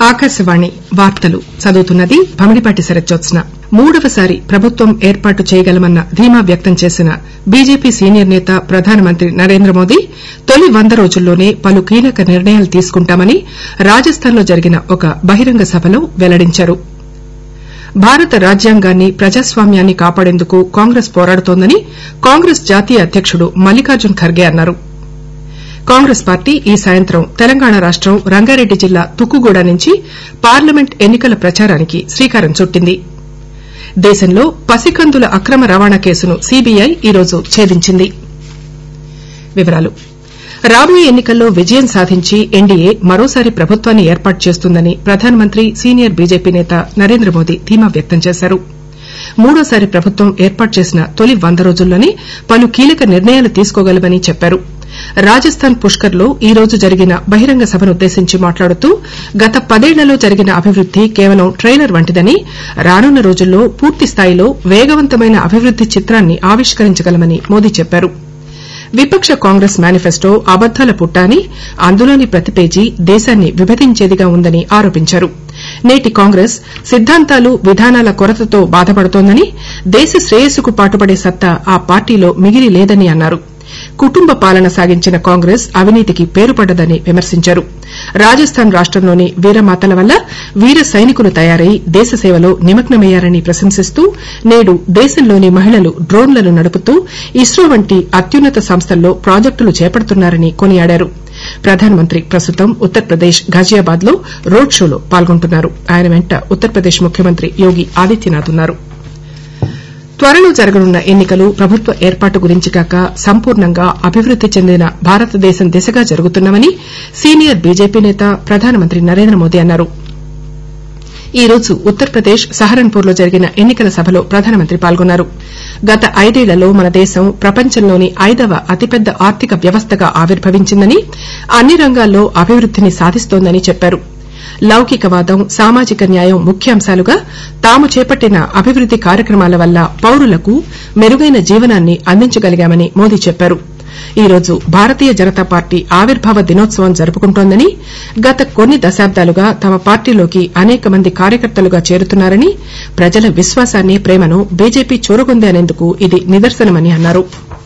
ఆకాశవాణి వార్తలు చదువుతున్నది భమిడిపాటి శరత్జ్యోత్స్న మూడవసారి ప్రభుత్వం ఏర్పాటు చేయగలమన్న ధీమా వ్యక్తం చేసిన బీజేపీ సీనియర్ నేత ప్రధానమంత్రి నరేంద్రమోదీ తొలి వంద రోజుల్లోనే పలు కీలక నిర్ణయాలు తీసుకుంటామని రాజస్థాన్లో జరిగిన ఒక బహిరంగ సభలో వెల్లడించారు భారత రాజ్యాంగాన్ని ప్రజాస్వామ్యాన్ని కాపాడేందుకు కాంగ్రెస్ పోరాడుతోందని కాంగ్రెస్ జాతీయ అధ్యకుడు మల్లికార్జున్ ఖర్గే అన్నారు కాంగ్రెస్ పార్టీ ఈ సాయంత్రం తెలంగాణ రాష్టం రంగారెడ్డి జిల్లా తుక్కుగూడ నుంచి పార్లమెంట్ ఎన్ని కల ప్రచారానికి శ్రీకారం చుట్టింది దేశంలో పసికందుల అక్రమ రవాణా కేసును సీబీఐ ఈరోజు ఛేదించింది రాబోయే ఎన్ని కల్లో విజయం సాధించి ఎన్డీఏ మరోసారి ప్రభుత్వాన్ని ఏర్పాటు చేస్తుందని ప్రధానమంత్రి సీనియర్ బీజేపీ నేత నరేంద్రమోదీ ధీమా వ్యక్తం చేశారు మూడోసారి ప్రభుత్వం ఏర్పాటు చేసిన తొలి వంద రోజుల్లోనే పలు కీలక నిర్ణయాలు తీసుకోగలమని చెప్పారు రాజస్థాన్ పుష్కర్ లో ఈ రోజు జరిగిన బహిరంగ సభనుద్దేశించి మాట్లాడుతూ గత పదేళ్లలో జరిగిన అభివృద్ది కేవలం ట్రైలర్ వంటిదని రానున్న రోజుల్లో పూర్తిస్థాయిలో వేగవంతమైన అభివృద్ది చిత్రాన్ని ఆవిష్కరించగలమని మోదీ చెప్పారు విపక్ష కాంగ్రెస్ మేనిఫెస్టో అబద్దాల పుట్ట అని అందులోని ప్రతి పేజీ దేశాన్ని విభజించేదిగా ఉందని ఆరోపించారు నేటి కాంగ్రెస్ సిద్దాంతాలు విధానాల కొరతతో బాధపడుతోందని దేశ శ్రేయస్సుకు పాటుపడే సత్తా ఆ పార్టీలో మిగిలి లేదని అన్నారు కుటుంబ పాలన సాగించిన కాంగ్రెస్ అవినీతికి పేరుపడ్డదని విమర్శించారు రాజస్థాన్ రాష్టంలోని వీరమాతల వల్ల వీర సైనికులు తయారై దేశ సేవలో నిమగ్నమయ్యారని ప్రశంసిస్తూ నేడు దేశంలోని మహిళలు డ్రోన్లను నడుపుతూ ఇస్రో వంటి అత్యున్నత సంస్థల్లో ప్రాజెక్టులు చేపడుతున్నారని కొనియాడారు ప్రధానమంత్రి ప్రస్తుతం ఉత్తరప్రదేశ్ ఘజియాబాద్ లో రోడ్ షోలో పాల్గొంటున్నారు ఆయన వెంట ఉత్తరప్రదేశ్ ముఖ్యమంత్రి యోగి ఆదిత్యనాథ్ ఉన్నారు త్వరలో జరగనున్న ఎన్ని కలు ప్రభుత్వ ఏర్పాటు గురించి కాక సంపూర్ణంగా అభివృద్ది చెందిన భారతదేశం దిశగా జరుగుతున్నవని సీనియర్ బీజేపీ నేత ప్రధానమంత్రి నరేంద్రమోదీ అన్నారు ఈ రోజు ఉత్తరప్రదేశ్ సహరన్పూర్ లో జరిగిన ఎన్ని కల సభలో ప్రధానమంత్రి పాల్గొన్నారు గత ఐదేళ్లలో మన దేశం ప్రపంచంలోని ఐదవ అతిపెద్ద ఆర్థిక వ్యవస్థగా ఆవిర్భవించిందని అన్ని రంగాల్లో అభివృద్దిని సాధిస్తోందని చెప్పారు లౌకికవాదం సామాజిక న్యాయం ముఖ్యాంశాలుగా తాము చేపట్టిన అభివృద్ది కార్యక్రమాల వల్ల పౌరులకు మెరుగైన జీవనాన్ని అందించగలిగామని మోదీ చెప్పారు ఈ రోజు భారతీయ జనతా పార్టీ ఆవిర్భావ దినోత్సవం జరుపుకుంటోందని గత కొన్ని దశాబ్దాలుగా తమ పార్టీలోకి అనేక మంది కార్యకర్తలుగా చేరుతున్నారని ప్రజల విశ్వాసాన్ని ప్రేమను బీజేపీ చూరగొంది అనేందుకు ఇది నిదర్శనమని అన్నారు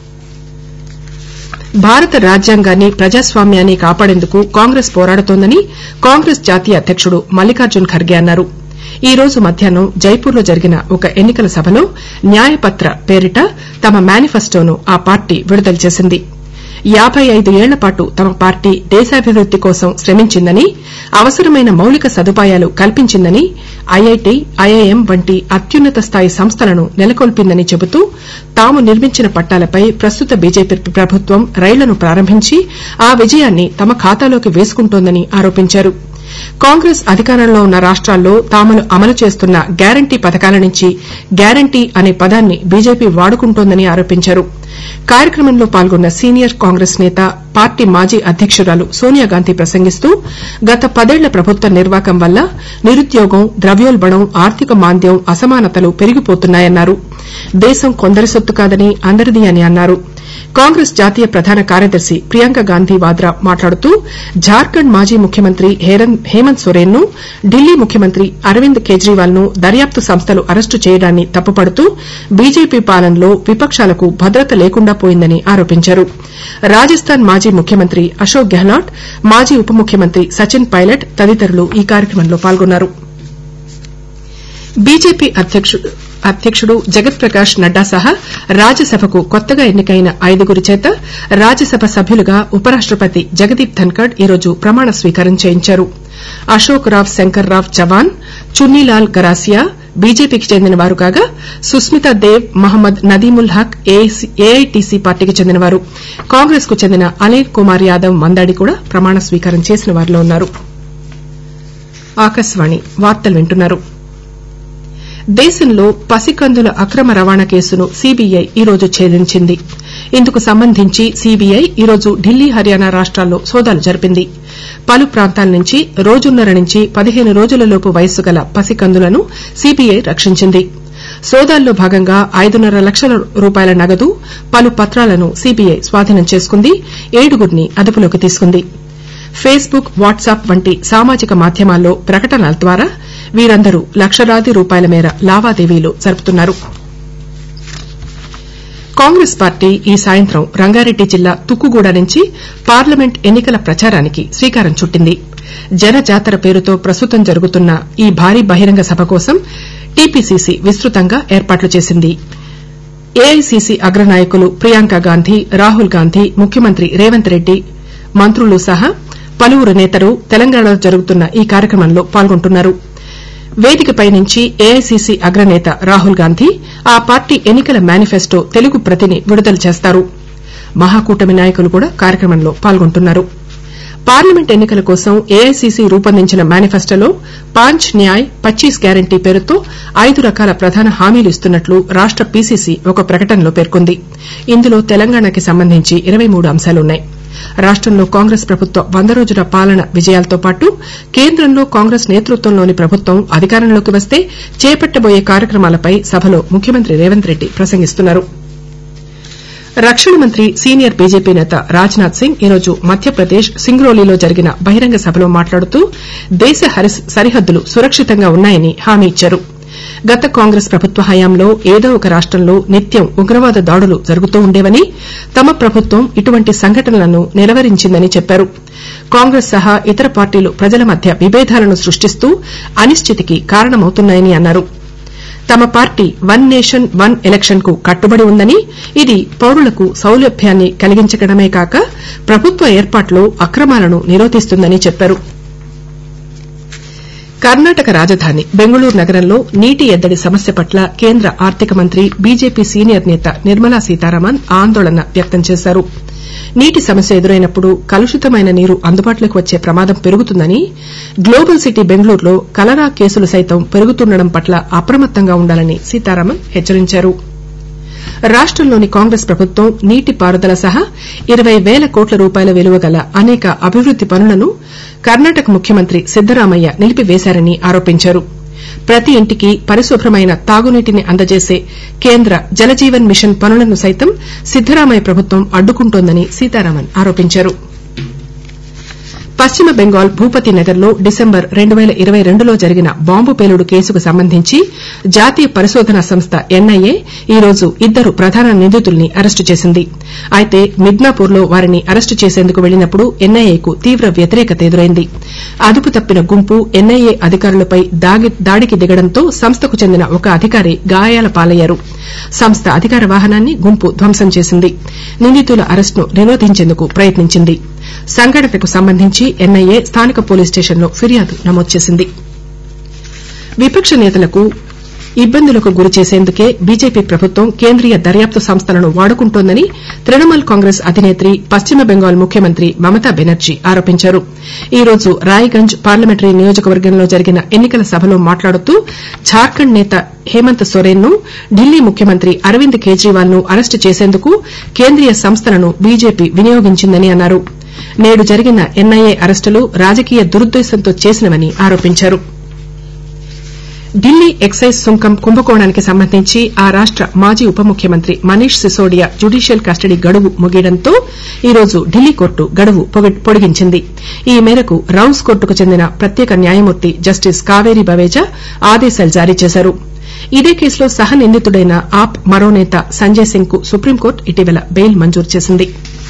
భారత రాజ్యాంగాన్ని ప్రజాస్వామ్యాన్ని కాపాడేందుకు కాంగ్రెస్ పోరాడుతోందని కాంగ్రెస్ జాతీయ అధ్యకుడు మల్లికార్జున్ ఖర్గే అన్నారు ఈ రోజు మధ్యాహ్నం జైపూర్ లో జరిగిన ఒక ఎన్ని కల సభలో న్యాయపత్ర పేరిట తమ మేనిఫెస్టోను ఆ పార్టీ విడుదల చేసింది యాబై ఐదు ఏళ్ల పాటు తమ పార్టీ దేశాభివృద్ది కోసం శ్రమించిందని అవసరమైన మౌలిక సదుపాయాలు కల్పించిందని ఐఐటి ఐఐఎం వంటి అత్యున్నత స్థాయి సంస్థలను నెలకొల్పిందని చెబుతూ తాము నిర్మించిన పట్టాలపై ప్రస్తుత బీజేపీ ప్రభుత్వం రైళ్లను ప్రారంభించి ఆ విజయాన్ని తమ ఖాతాలోకి వేసుకుంటోందని ఆరోపించారు కాంగ్రెస్ అధికారంలో ఉన్న రాష్టాల్లో తాము అమలు చేస్తున్న గ్యారంటీ పథకాల నుంచి గ్యారంటీ అనే పదాన్ని బీజేపీ వాడుకుంటోందని ఆరోపించారు కార్యక్రమంలో పాల్గొన్న సీనియర్ కాంగ్రెస్ నేత పార్టీ మాజీ అధ్యకురాలు సోనియాగాంధీ ప్రసంగిస్తూ గత పదేళ్ల ప్రభుత్వ నిర్వాకం వల్ల నిరుద్యోగం ద్రవ్యోల్బణం ఆర్థిక మాంద్యం అసమానతలు పెరిగిపోతున్నాయన్నారు దేశం కొందరి సొత్తు కాదని అందరిది అని అన్నారు కాంగ్రెస్ జాతీయ ప్రధాన కార్యదర్శి ప్రియాంక గాంధీ వాద్రా మాట్లాడుతూ జార్ఖండ్ మాజీ ముఖ్యమంత్రి హేమంత్ సోరెన్ ను ఢిల్లీ ముఖ్యమంత్రి అరవింద్ కేజ్రీవాల్ ను దర్యాప్తు సంస్థలు అరెస్టు చేయడాన్ని తప్పుపడుతూ బీజేపీ పాలనలో విపక్షాలకు భద్రత లేకుండా పోయిందని ఆరోపించారు రాజస్థాన్ మాజీ ముఖ్యమంత్రి అశోక్ గెహ్లాట్ మాజీ ఉప ముఖ్యమంత్రి సచిన్ పైలట్ తదితరులు ఈ కార్యక్రమంలో పాల్గొన్నారు బీజేపీ అధ్యకుడు జగత్ ప్రకాష్ నడ్డా సహా రాజ్యసభకు కొత్తగా ఎన్నికైన ఐదుగురి చేత రాజ్యసభ సభ్యులుగా ఉపరాష్టపతి జగదీప్ ధన్కడ్ ఈరోజు ప్రమాణ స్వీకారం చేయించారు అశోక్ రావ్ శంకర్ రావ్ చవాన్ చున్నీలాల్ గరాసియా బీజేపీకి చెందిన వారు కాగా సుస్మితా దేవ్ మహమ్మద్ నదీముల్ హక్ ఏఐటీసీ పార్టీకి చెందినవారు కాంగ్రెస్ కు చెందిన అనిల్ కుమార్ యాదవ్ మందాడి కూడా ప్రమాణ స్వీకారం చేసిన వారిలో ఉన్నారు దేశంలో పసికందుల అక్రమ రవాణా కేసును సీబీఐ ఈరోజు ఛేదించింది ఇందుకు సంబంధించి సీబీఐ ఈరోజు ఢిల్లీ హర్యానా రాష్టాల్లో సోదాలు జరిపింది పలు ప్రాంతాల నుంచి రోజున్నర నుంచి పదిహేను రోజులలోపు వయస్సు గల పసికందులను సీబీఐ రక్షించింది సోదాల్లో భాగంగా ఐదున్నర లక్షల రూపాయల నగదు పలు పత్రాలను సీబీఐ స్వాధీనం చేసుకుంది ఏడుగురిని అదుపులోకి తీసుకుంది ఫేస్బుక్ వాట్సాప్ వంటి సామాజిక మాధ్యమాల్లో ప్రకటనల ద్వారా వీరందరూ లక్షలాది రూపాయల మేర లావాదేవీలు జరుపుతున్నారు కాంగ్రెస్ పార్టీ ఈ సాయంత్రం రంగారెడ్డి జిల్లా తుక్కుగూడ నుంచి పార్లమెంట్ ఎన్నికల ప్రచారానికి శ్రీకారం చుట్టింది జనజాతర పేరుతో ప్రస్తుతం జరుగుతున్న ఈ భారీ బహిరంగ సభ కోసం టీపీసీసీ విస్తృతంగా ఏర్పాట్లు చేసింది ఏఐసీసీ అగ్రనాయకులు ప్రియాంక గాంధీ రాహుల్ గాంధీ ముఖ్యమంత్రి రేవంత్ రెడ్డి మంత్రులు సహా పలువురు నేతలు తెలంగాణలో జరుగుతున్న ఈ కార్యక్రమంలో పాల్గొంటున్నారు వేదికపై నుంచి ఏఐసీసీ అగ్రనేత రాహుల్ గాంధీ ఆ పార్టీ ఎన్నికల మేనిఫెస్టో తెలుగు ప్రతిని విడుదల చేస్తారు మహాకూటమి నాయకులు కూడా కార్యక్రమంలో పాల్గొంటున్నారు పార్లమెంట్ ఎన్నికల కోసం ఏఐసీసీ రూపొందించిన మేనిఫెస్టోలో పాంచ్ న్యాయ్ పచ్చీస్ గ్యారంటీ పేరుతో ఐదు రకాల ప్రధాన హామీలు ఇస్తున్నట్లు రాష్ట పీసీసీ ఒక ప్రకటనలో పేర్కొంది ఇందులో తెలంగాణకి సంబంధించి ఇరవై మూడు అంశాలున్నాయి రాష్టంలో కాంగ్రెస్ ప్రభుత్వ వంద రోజుల పాలన విజయాలతో పాటు కేంద్రంలో కాంగ్రెస్ నేతృత్వంలోని ప్రభుత్వం అధికారంలోకి వస్తే చేపట్టబోయే కార్యక్రమాలపై సభలో ముఖ్యమంత్రి రేవంత్ రెడ్డి ప్రసంగిస్తున్నారు రక్షణ మంత్రి సీనియర్ బీజేపీ నేత రాజ్నాథ్ సింగ్ ఈరోజు మధ్యప్రదేశ్ సింగ్రౌలీలో జరిగిన బహిరంగ సభలో మాట్లాడుతూ దేశ సరిహద్దులు సురక్షితంగా ఉన్నాయని హామీ ఇచ్చారు గత కాంగ్రెస్ ప్రభుత్వ హయాంలో ఏదో ఒక రాష్టంలో నిత్యం ఉగ్రవాద దాడులు జరుగుతూ ఉండేవని తమ ప్రభుత్వం ఇటువంటి సంఘటనలను నిలవరించిందని చెప్పారు కాంగ్రెస్ సహా ఇతర పార్టీలు ప్రజల మధ్య విభేదాలను సృష్టిస్తూ అనిశ్చితికి కారణమవుతున్నాయని అన్నారు తమ party one nation one election కు కట్టుబడి ఉందని ఇది పౌరులకు సౌలభ్యాన్ని కలిగించడమే కాక ప్రభుత్వ ఏర్పాట్లో అక్రమాలను నిరోధిస్తుందని చెప్పారు కర్ణాటక రాజధాని బెంగళూరు నగరంలో నీటి ఎద్దడి సమస్య పట్ల కేంద్ర ఆర్థిక మంత్రి బీజేపీ సీనియర్ నేత నిర్మలా సీతారామన్ ఆందోళన వ్యక్తం చేశారు నీటి సమస్య ఎదురైనప్పుడు కలుషితమైన నీరు అందుబాటులోకి వచ్చే ప్రమాదం పెరుగుతుందని గ్లోబల్ సిటీ బెంగళూరులో కలరా కేసులు సైతం పెరుగుతుండడం పట్ల అప్రమత్తంగా ఉండాలని సీతారామన్ హెచ్చరించారు రాష్టంలోని కాంగ్రెస్ ప్రభుత్వం నీటి పారుదల సహా ఇరవై పేల కోట్ల రూపాయల విలువ గల అనేక అభివృద్ది పనులను కర్ణాటక ముఖ్యమంత్రి సిద్దరామయ్య నిలిపివేశారని ఆరోపించారు ప్రతి ఇంటికి పరిశుభ్రమైన తాగునీటిని అందజేసే కేంద్ర జలజీవన్ మిషన్ పనులను సైతం సిద్దరామయ్య ప్రభుత్వం అడ్డుకుంటోందని సీతారామన్ ఆరోపించారు పశ్చిమ బెంగాల్ భూపతి నగర్లో డిసెంబర్ రెండు పేల ఇరవై రెండులో జరిగిన బాంబు పేలుడు కేసుకు సంబంధించి జాతీయ పరిశోధనా సంస్థ ఎన్ఐఏ ఈరోజు ఇద్దరు ప్రధాన నిందితుల్ని అరెస్టు చేసింది అయితే మిడ్నాపూర్లో వారిని అరెస్టు చేసేందుకు వెళ్లినప్పుడు ఎన్ఐఏకు తీవ్ర వ్యతిరేకత ఎదురైంది అదుపు తప్పిన గుంపు ఎన్ఐఏ అధికారులపై దాడికి దిగడంతో సంస్థకు చెందిన ఒక అధికారి గాయాల పాలయ్యారు సంస్థ అధికార వాహనాన్ని గుంపు ధ్వంసం చేసింది నిందితుల అరెస్టును నిరోధించేందుకు ప్రయత్నించింది సంఘటనకు సంబంధించి ఎన్ఐఏ స్థానిక పోలీస్ స్టేషన్లో ఫిర్యాదు నమోదు చేసింది విపక్ష నేతలకు ఇబ్బందులకు గురి చేసేందుకే బీజేపీ ప్రభుత్వం కేంద్రీయ దర్యాప్తు సంస్థలను వాడుకుంటోందని తృణమూల్ కాంగ్రెస్ అధినేత్రి పశ్చిమ బెంగాల్ ముఖ్యమంత్రి మమతా బెనర్జీ ఆరోపించారు ఈ రోజు రాయ్గంజ్ పార్లమెంటరీ నియోజకవర్గంలో జరిగిన ఎన్నికల సభలో మాట్లాడుతూ జార్ఖండ్ నేత హేమంత్ సోరెన్ ను ఢిల్లీ ముఖ్యమంత్రి అరవింద్ కేజ్రీవాల్ ను అరెస్టు చేసేందుకు కేంద్రీయ సంస్థలను బీజేపీ వినియోగించిందని అన్నారు నేడు జరిగిన ఎన్ఐఏ అరెస్టులు రాజకీయ దురుద్దేశంతో చేసినవని ఆరోపించారు ఢిల్లీ ఎక్సైజ్ సుంకం కుంభకోణానికి సంబంధించి ఆ రాష్ట మాజీ ఉప ముఖ్యమంత్రి మనీష్ సిసోడియా జ్యుడీషియల్ కస్టడీ గడువు ముగియడంతో ఈరోజు ఢిల్లీ కోర్టు గడువు పొడిగించింది ఈ మేరకు రౌస్ కోర్టుకు చెందిన ప్రత్యేక న్యాయమూర్తి జస్టిస్ కావేరి బవేజా ఆదేశాలు జారీ చేశారు ఇదే కేసులో సహ నిందితుడైన ఆప్ మరో నేత సంజయ్ సింగ్ కు సుప్రీంకోర్టు ఇటీవల బెయిల్ మంజూరు చేసింది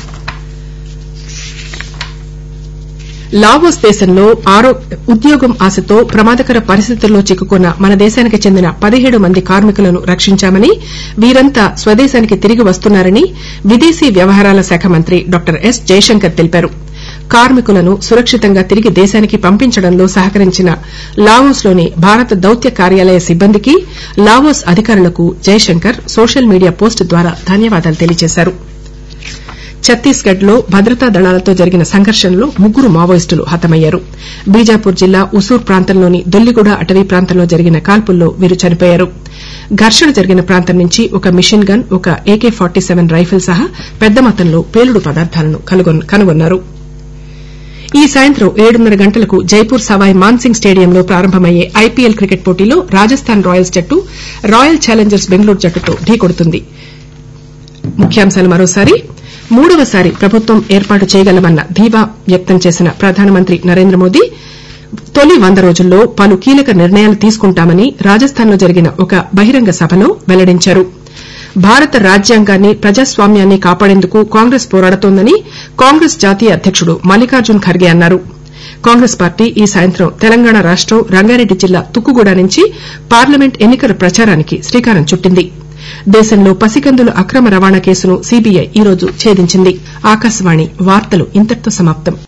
లావోస్ దేశంలో ఉద్యోగం ఆశతో ప్రమాదకర పరిస్థితుల్లో చిక్కుకున్న మన దేశానికి చెందిన పదిహేడు మంది కార్మికులను రక్షించామని వీరంతా స్వదేశానికి తిరిగి వస్తున్నారని విదేశీ వ్యవహారాల శాఖ మంత్రి డాక్టర్ ఎస్ జయశంకర్ తెలిపారు కార్మికులను సురక్షితంగా తిరిగి దేశానికి పంపించడంలో సహకరించిన లావోస్ లోని భారత దౌత్య కార్యాలయ సిబ్బందికి లావోస్ అధికారులకు జయశంకర్ సోషల్ మీడియా పోస్ట్ ద్వారా ధన్యవాదాలు తెలియజేశారు ఛత్తీస్గఢ్ లో భద్రతా దళాలతో జరిగిన సంఘర్షణలో ముగ్గురు మావోయిస్టులు హతమయ్యారు బీజాపూర్ జిల్లా ఉసూర్ ప్రాంతంలోని దొల్లిగూడ అటవీ ప్రాంతంలో జరిగిన కాల్పుల్లో వీరు చనిపోయారు ఘర్షణ జరిగిన ప్రాంతం నుంచి ఒక మిషన్ గన్ ఒక ఏకే ఫార్టీ సెవెన్ రైఫిల్ సహా పెద్ద మొత్తంలో పేలుడు పదార్థాలను కనుగొన్నారు ఈ సాయంత్రం ఏడున్నర గంటలకు జైపూర్ సవాయ్ మాన్సింగ్ స్టేడియంలో ప్రారంభమయ్యే ఐపీఎల్ క్రికెట్ పోటీలో రాజస్థాన్ రాయల్స్ జట్టు రాయల్ ఛాలెంజర్స్ బెంగళూరు జట్టుతో ఢీకొడుతుంది మూడవసారి ప్రభుత్వం ఏర్పాటు చేయగలమన్న ధీమా వ్యక్తం చేసిన ప్రధానమంత్రి నరేంద్ర మోదీ తొలి వంద రోజుల్లో పలు కీలక నిర్ణయాలు తీసుకుంటామని రాజస్థాన్లో జరిగిన ఒక బహిరంగ సభలో వెల్లడించారు భారత రాజ్యాంగాన్ని ప్రజాస్వామ్యాన్ని కాపాడేందుకు కాంగ్రెస్ పోరాడుతోందని కాంగ్రెస్ జాతీయ అధ్యకుడు మల్లికార్జున్ ఖర్గే అన్నారు కాంగ్రెస్ పార్టీ ఈ సాయంత్రం తెలంగాణ రాష్టం రంగారెడ్డి జిల్లా తుక్కుగూడ నుంచి పార్లమెంట్ ఎన్నికల ప్రచారానికి శ్రీకారం చుట్టింది దేశంలో పసికందుల అక్రమ రవాణా కేసును సీబీఐ ఈరోజు ఛేదించింది